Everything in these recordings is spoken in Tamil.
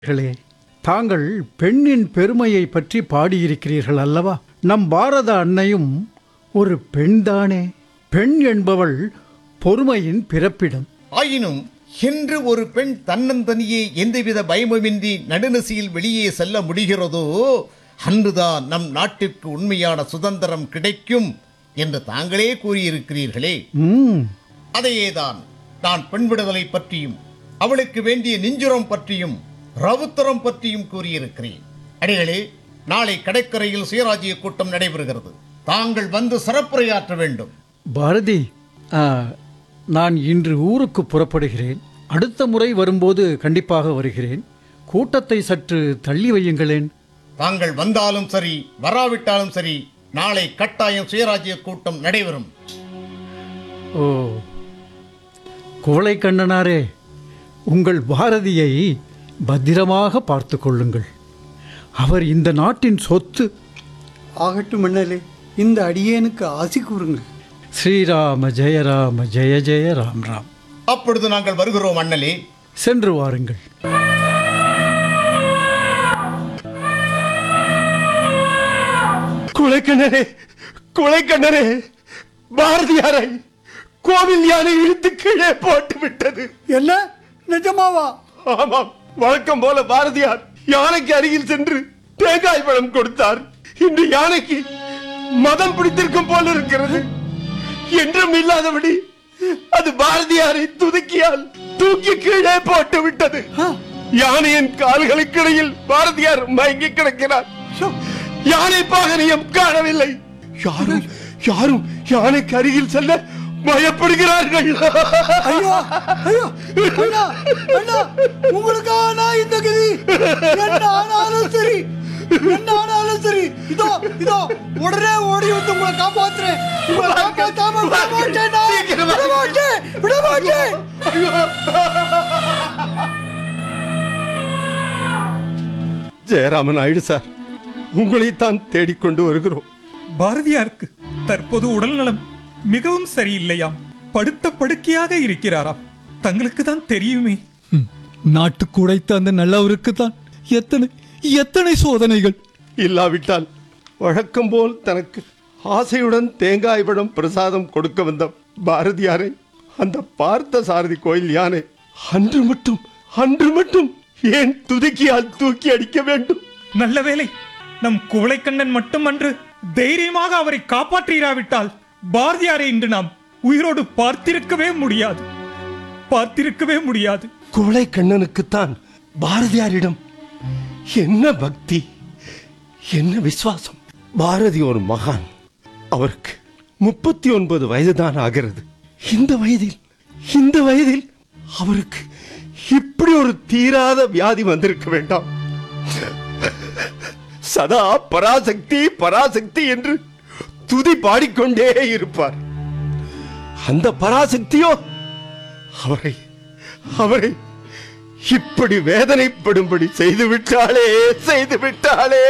களே தாங்கள் பெண்ணின் பெருமையை பற்றி பாடியிருக்கிறீர்கள் அல்லவா நம் பாரத அன்னையும் ஒரு பெண்தானே பெண் என்பவள் பொறுமையின் பிறப்பிடம் ஆயினும் என்று ஒரு பெண் தன்னந்தனியே எந்தவித பயமுமின்றி நடுநிசையில் வெளியே செல்ல முடிகிறதோ அன்றுதான் நம் நாட்டிற்கு உண்மையான சுதந்திரம் கிடைக்கும் என்று தாங்களே கூறியிருக்கிறீர்களே ம் அதையேதான் நான் பெண் விடுதலை பற்றியும் அவளுக்கு வேண்டிய நெஞ்சுரம் பற்றியும் ரவுத்தரம் பற்றியும் கூறியிருக்கிறேன் அடிகளே நாளை கடற்கரையில் சுயராஜ்ய கூட்டம் நடைபெறுகிறது தாங்கள் வந்து சிறப்புரையாற்ற வேண்டும் பாரதி ஆ, நான் இன்று ஊருக்கு புறப்படுகிறேன் அடுத்த முறை வரும்போது கண்டிப்பாக வருகிறேன் கூட்டத்தை சற்று தள்ளி வையுங்களேன் தாங்கள் வந்தாலும் சரி வராவிட்டாலும் சரி நாளை கட்டாயம் சுயராஜ்ய கூட்டம் நடைபெறும் ஓ குவளை கண்ணனாரே உங்கள் பாரதியை பத்திரமாக பார்த்து கொள்ளுங்கள் அவர் இந்த நாட்டின் சொத்து ஆகட்டும் மன்னலே இந்த அடியேனுக்கு ஆசி கூறுங்கள் ஸ்ரீராம ஜெயராம ஜெய ஜெய ராம் ராம் அப்பொழுது நாங்கள் வருகிறோம் அண்ணலே சென்று வாருங்கள் குலைக்கண்ணரே குலைக்கண்ணரே பாரதியாரை கோவில் யானை இழுத்து கீழே போட்டு விட்டது என்ன நிஜமாவா ஆமாம் வழக்கம் போல பாரதியார் யானைக்கு அருகில் சென்று தேங்காய் பழம் கொடுத்தார் இன்று யானைக்கு மதம் பிடித்திருக்கும் போல இருக்கிறது என்றும் இல்லாதபடி அது பாரதியாரை துதுக்கியால் தூக்கி கீழே போட்டு விட்டது யானையின் கால்களுக்கிடையில் பாரதியார் மயங்கி கிடக்கிறார் யானை பாகனியம் காணவில்லை யாரும் யாரும் யானைக்கு அருகில் செல்ல பயப்படுகிறார்கள் ஐயோ ஐயோ அண்ணா அண்ணா உங்களுக்காக நான் இந்த கதி என்ன ஆனாலும் சரி என்ன ஆனாலும் சரி இதோ இதோ உடனே ஓடி வந்து உங்களை காப்பாத்துறேன் உங்களை காப்பாத்தாம விட மாட்டேன் நான். சீக்கிரமா. விட மாட்டேன் விட மாட்டேன் ஜெயராமன் நாயுடு சார் உங்களைத்தான் தேடிக்கொண்டு வருகிறோம் பாரதியாருக்கு தற்போது உடல்நலம் மிகவும் சரியில்லையாம் படுத்த படுக்கையாக இருக்கிறாராம் தங்களுக்கு தான் தெரியுமே நாட்டுக்கு உடைத்த அந்த நல்லவருக்கு தான் எத்தனை எத்தனை சோதனைகள் இல்லாவிட்டால் வழக்கம் போல் தனக்கு ஆசையுடன் தேங்காய் பழம் பிரசாதம் கொடுக்க வந்த பாரதியாரை அந்த பார்த்த சாரதி கோயில் யானை அன்று மட்டும் அன்று மட்டும் ஏன் துதுக்கியால் தூக்கி அடிக்க வேண்டும் நல்ல வேளை நம் குவளைக்கண்ணன் மட்டுமன்று தைரியமாக அவரை காப்பாற்றிராவிட்டால் பாரதியாரை இன்று நாம் உயிரோடு பார்த்திருக்கவே முடியாது பார்த்திருக்கவே முடியாது குவளை கண்ணனுக்குத்தான் பாரதியாரிடம் என்ன பக்தி என்ன விசுவாசம் பாரதி ஒரு மகான் அவருக்கு முப்பத்தி ஒன்பது வயதுதான் ஆகிறது இந்த வயதில் இந்த வயதில் அவருக்கு இப்படி ஒரு தீராத வியாதி வந்திருக்க வேண்டாம் சதா பராசக்தி பராசக்தி என்று துதி பாடிக்கொண்டே இருப்பார் அந்த பராசக்தியோ அவரை அவரை இப்படி வேதனைப்படும்படி செய்து விட்டாளே செய்து விட்டாளே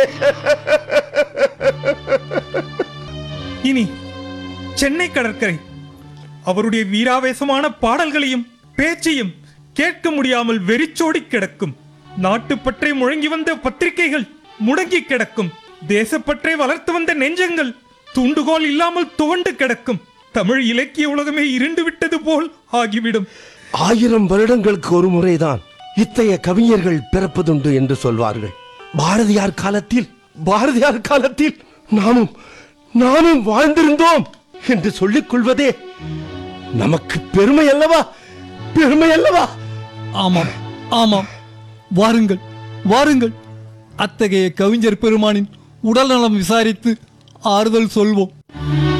இனி சென்னை கடற்கரை அவருடைய வீராவேசமான பாடல்களையும் பேச்சையும் கேட்க முடியாமல் வெறிச்சோடி கிடக்கும் நாட்டுப்பற்றை முழங்கி வந்த பத்திரிகைகள் முடங்கி கிடக்கும் தேசப்பற்றை வளர்த்து வந்த நெஞ்சங்கள் தூண்டுகோல் இல்லாமல் துவண்டு கிடக்கும் தமிழ் இலக்கிய உலகமே இருண்டு விட்டது போல் ஆகிவிடும் ஆயிரம் வருடங்களுக்கு ஒரு முறைதான் இத்தகைய கவிஞர்கள் பிறப்பதுண்டு என்று சொல்வார்கள் பாரதியார் காலத்தில் பாரதியார் காலத்தில் நாமும் நாமும் வாழ்ந்திருந்தோம் என்று சொல்லிக் கொள்வதே நமக்கு பெருமை அல்லவா பெருமை அல்லவா ஆமாம் ஆமாம் வாருங்கள் வாருங்கள் அத்தகைய கவிஞர் பெருமானின் உடல்நலம் விசாரித்து ஆறுதல் சொல்வோம்